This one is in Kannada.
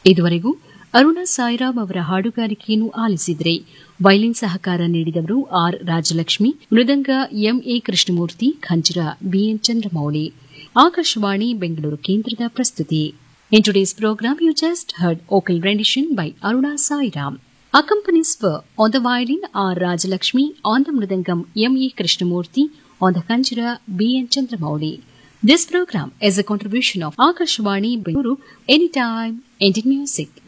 ಇದುವರೆಗೂ ಅರುಣಾ ಸಾಯಿರಾಮ್ ಅವರ ಹಾಡುಗಾರಿಕೆಯನ್ನು ಆಲಿಸಿದರೆ ವೈಲಿನ್ ಸಹಕಾರ ನೀಡಿದವರು R Rajalakshmi mridanga M A Krishnamurthy khanjira B N Chandramouli Akashvani Bengaluru ಕೇಂದ್ರದ ಪ್ರಸ್ತುತಿ In today's program, you just heard vocal rendition by Aruna Sairam. Accompanies were on the violin R. Rajalakshmi, on the mridangam M. E. Krishnamurti, on the kanjira B. N. Chandramouli. This program is a contribution of Akashvani Bengaluru Anytime Indian Music.